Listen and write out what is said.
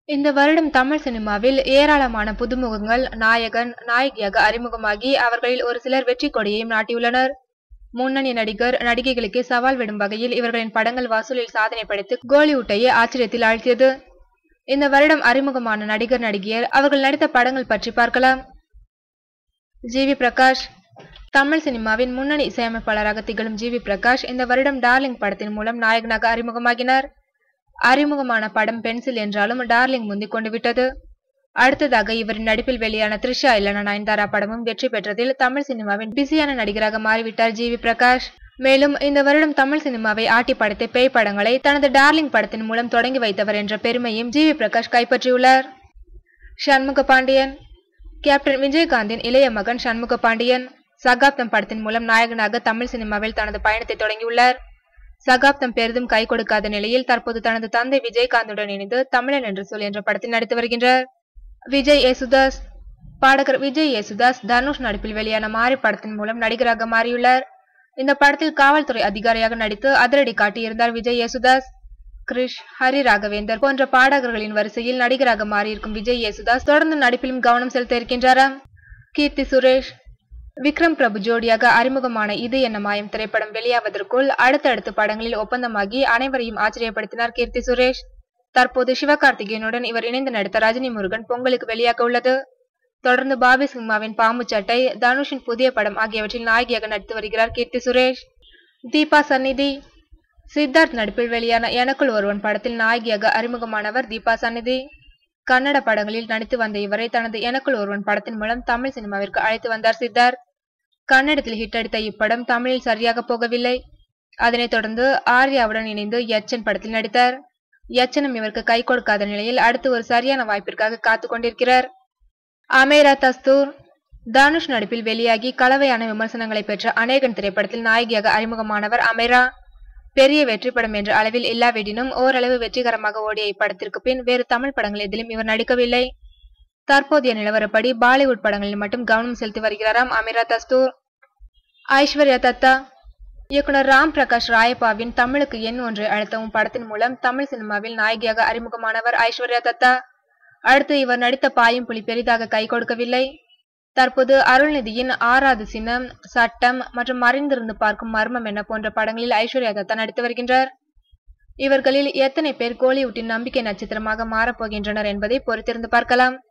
இந்த வருடம் தமிழ் சினிமாவில் ஏராளமான புதுமுகங்கள் நாயகன் நாயகியாக அறிமுகமாகி அவர்களில் ஒரு சிலர் வெற்றி கொடியையும் நாட்டியுள்ளனர் முன்னணி நடிகர் நடிகைகளுக்கு சவால் விடும் வகையில் இவர்களின் படங்கள் வசூலில் சாதனை படைத்து கோலிவுட்டையே ஆச்சரியத்தில் ஆழ்த்தியது இந்த வருடம் அறிமுகமான நடிகர் நடிகையர் அவர்கள் நடித்த படங்கள் பற்றி பார்க்கலாம் ஜி வி பிரகாஷ் தமிழ் சினிமாவின் முன்னணி இசையமைப்பாளராக திகழும் ஜி வி பிரகாஷ் இந்த வருடம் டார்லிங் படத்தின் மூலம் நாயகனாக அறிமுகமாகினார் அறிமுகமான படம் பென்சில் என்றாலும் டார்லிங் முந்திக் கொண்டு விட்டது அடுத்ததாக இவரின் நடிப்பில் வெளியான த்ரிஷா இல்லனா நயன்தாரா படமும் வெற்றி பெற்றதில் தமிழ் சினிமாவின் பிஸியான நடிகராக மாறிவிட்டார் ஜி வி பிரகாஷ் மேலும் இந்த வருடம் தமிழ் சினிமாவை ஆட்டி படைத்த பேய் படங்களை தனது டார்லிங் படத்தின் மூலம் தொடங்கி வைத்தவர் என்ற பெருமையும் ஜி வி பிரகாஷ் கைப்பற்றியுள்ளார் சண்முக பாண்டியன் கேப்டன் விஜயகாந்தின் இளைய மகன் சண்முக பாண்டியன் சகாப்தம் படத்தின் மூலம் நாயகனாக தமிழ் சினிமாவில் தனது பயணத்தை தொடங்கியுள்ளார் சகாப்தம் பெரிதும் கை கொடுக்காத நிலையில் தற்போது தனது தந்தை விஜயகாந்துடன் இணைந்து தமிழன் என்று சொல் என்ற படத்தில் நடித்து வருகின்றார் விஜய் யேசுதாஸ் பாடகர் விஜய் யேசுதாஸ் தனுஷ் நடிப்பில் வெளியான மாறி படத்தின் மூலம் நடிகராக மாறியுள்ளார் இந்த படத்தில் காவல்துறை அதிகாரியாக நடித்து அதிரடி காட்டியிருந்தார் விஜய் யேசுதாஸ் கிரிஷ் ஹரி ராகவேந்தர் போன்ற பாடகர்களின் வரிசையில் நடிகராக மாறியிருக்கும் விஜய் யேசுதாஸ் தொடர்ந்து நடிப்பிலும் கவனம் செலுத்த இருக்கின்றாராம் கீர்த்தி சுரேஷ் விக்ரம் பிரபு ஜோடியாக அறிமுகமான இது என்ன மாயம் திரைப்படம் வெளியாவதற்குள் அடுத்தடுத்த படங்களில் ஒப்பந்தமாகி அனைவரையும் ஆச்சரியப்படுத்தினார் கீர்த்தி சுரேஷ் தற்போது சிவகார்த்திகேயனுடன் இவர் இணைந்து நடித்த ரஜினி முருகன் பொங்கலுக்கு வெளியாக உள்ளது தொடர்ந்து பாபி சிம்மாவின் பாம்பு சட்டை தனுஷின் புதிய படம் ஆகியவற்றில் நாயகியாக நடித்து வருகிறார் கீர்த்தி சுரேஷ் தீபா சந்நிதி சித்தார்த் நடிப்பில் வெளியான எனக்குள் ஒருவன் படத்தில் நாயகியாக அறிமுகமானவர் தீபா சந்நிதி கன்னட படங்களில் நடித்து வந்த இவரை தனது எனக்குள் ஒருவன் படத்தின் மூலம் தமிழ் சினிமாவிற்கு அழைத்து வந்தார் சித்தார்த் கன்னடத்தில் ஹிட் அடித்த இப்படம் தமிழில் சரியாக போகவில்லை அதனைத் தொடர்ந்து ஆர்யாவுடன் இணைந்து யச்சன் படத்தில் நடித்தார் யச்சனும் இவருக்கு கை கொடுக்காத நிலையில் அடுத்து ஒரு சரியான வாய்ப்பிற்காக காத்து கொண்டிருக்கிறார் அமேரா தஸ்தூர் தனுஷ் நடிப்பில் வெளியாகி கலவையான விமர்சனங்களை பெற்ற அநேகன் திரைப்படத்தில் நாயகியாக அறிமுகமானவர் அமேரா பெரிய வெற்றி படம் என்ற அளவில் இல்லாவிடினும் ஓரளவு வெற்றிகரமாக ஓடிய இப்படத்திற்கு பின் வேறு தமிழ் படங்கள் எதிலும் இவர் நடிக்கவில்லை தற்போதைய நிலவரப்படி பாலிவுட் படங்களில் மட்டும் கவனம் செலுத்தி வருகிறாராம் அமீரா தஸ்தூர் ஐஸ்வர்யா தத்தா இயக்குனர் ராம் பிரகாஷ் ராயப்பாவின் தமிழுக்கு எண் ஒன்று அழுத்தவும் படத்தின் மூலம் தமிழ் சினிமாவில் நாயகியாக அறிமுகமானவர் ஐஸ்வர்யா தத்தா அடுத்து இவர் நடித்த பாயும் புலி பெரிதாக கை கொடுக்கவில்லை தற்போது அருள்நிதியின் ஆறாவது சின்னம் சட்டம் மற்றும் மறைந்திருந்து பார்க்கும் மர்மம் என போன்ற படங்களில் ஐஸ்வர்யா தத்தா நடித்து வருகின்றார் இவர்களில் எத்தனை பேர் கோலிவுட்டின் நம்பிக்கை நட்சத்திரமாக மாறப்போகின்றனர் என்பதை பொறுத்திருந்து பார்க்கலாம்